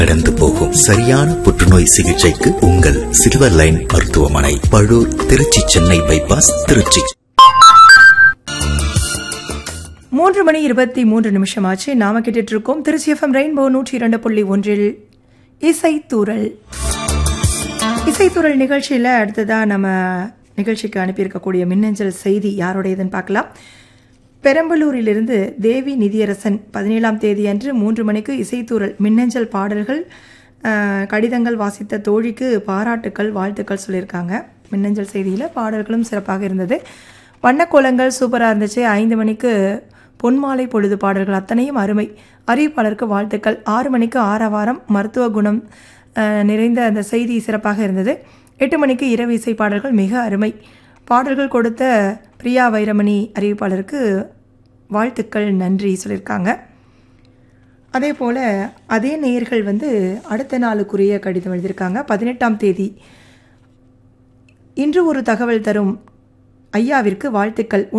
கடந்து போகும் சரியான புற்றுநோய் சிகிச்சைக்கு உங்கள் சில்வர் லைன் மருத்துவமனை பழூர் திருச்சி சென்னை பைபாஸ் திருச்சி மூன்று மணி இருபத்தி மூன்று நிமிஷம் ஆச்சு நாம கேட்டுட்டு இருக்கோம் திருச்சி எஃப்எம் ரெயின்போ நூற்றி இரண்டு புள்ளி ஒன்றில் இசைத்தூரல் இசைத்தூரல் நிகழ்ச்சியில் அடுத்ததா நம்ம நிகழ்ச்சிக்கு அனுப்பியிருக்கக்கூடிய மின்னஞ்சல் செய்தி யாருடையதுன்னு பார்க்கலாம் பெரம்பலூரிலிருந்து தேவி நிதியரசன் பதினேழாம் தேதி அன்று மூன்று மணிக்கு இசைத்தூரல் மின்னஞ்சல் பாடல்கள் அஹ், கடிதங்கள் வாசித்த தோழிக்கு பாராட்டுக்கள் வாழ்த்துக்கள் சொல்லியிருக்காங்க மின்னஞ்சல் செய்தியில் பாடல்களும் சிறப்பாக இருந்தது வண்ணக்கோலங்கள் சூப்பராக இருந்துச்சு ஐந்து மணிக்கு பொன்மாலை பொழுது பாடல்கள் அத்தனையும் அருமை அறிவிப்பாளருக்கு வாழ்த்துக்கள் ஆறு மணிக்கு ஆரவாரம் மருத்துவ குணம் அஹ், நிறைந்த அந்த செய்தி சிறப்பாக இருந்தது எட்டு மணிக்கு இரவு இசை பாடல்கள் மிக அருமை பாடல்கள் கொடுத்த பிரியா வைரமணி அறிவிப்பாளருக்கு வாழ்த்துக்கள் நன்றி சொல்லியிருக்காங்க அதே போல் அதே நேயர்கள் வந்து அடுத்த நாளுக்குரிய கடிதம் எழுதியிருக்காங்க பதினெட்டாம் தேதி இன்று ஒரு தகவல் தரும் ஐயாவிற்கு வாழ்த்துக்கள்